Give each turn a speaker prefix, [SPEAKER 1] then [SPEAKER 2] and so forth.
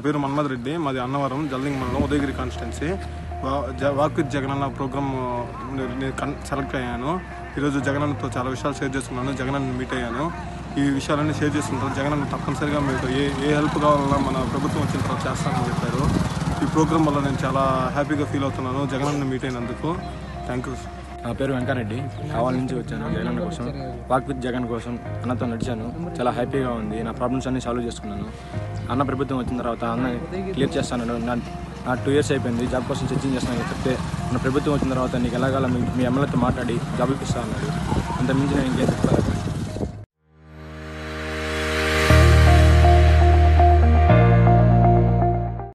[SPEAKER 1] పేరు మన్మథ్ రెడ్డి మాది అన్నవరం జల్దింగ్ మండలం Udayagiri constituency walk with Jagananna programme నేను కన్- సెలెక్ట్ అయ్యాను ఈరోజు జగనన్నతో చాలా విషయాలు షేర్ చేసుకున్నాను జగనన్న మీట్ అయ్యాను ఈ విషయాలన్నీ షేర్ చేసుకుంటాను జగనన్న తప్పనిసరిగా మీకు ఏ ఏ హెల్ప్ కావాలన్నా మన ప్రభుత్వం వచ్చిన తర్వాత చేస్తానని చెప్పారు ఈ ప్రోగ్రామ్ వల్ల నేను చాలా హ్యాపీగా ఫీల్ అవుతున్నాను జగనన్న మీట్ అయినందుకు థ్యాంక్ యూ
[SPEAKER 2] నా పేరు వెంకారెడ్డి కావాల నుంచి వచ్చాను జగన్ కోసం వాక్ విత్ జగన్ కోసం అన్నతో నడిచాను చాలా హ్యాపీగా ఉంది నా ప్రాబ్లమ్స్ అన్ని సాల్వ్ చేసుకున్నాను అన్న ప్రభుత్వం వచ్చిన తర్వాత అన్న క్లియర్ చేస్తాను నా నా టూ ఇయర్స్ అయిపోయింది జాబ్ కోసం సెర్చింగ్ చేస్తాను చెప్తే నా ప్రభుత్వం వచ్చిన తర్వాత నీకు ఎలాగాల మీ మీ ఎమ్మెల్యేతో మాట్లాడి జాబ్ ఇప్పిస్తా అన్నాడు అంత మించి నేను ఇంకేం చెప్పలేదు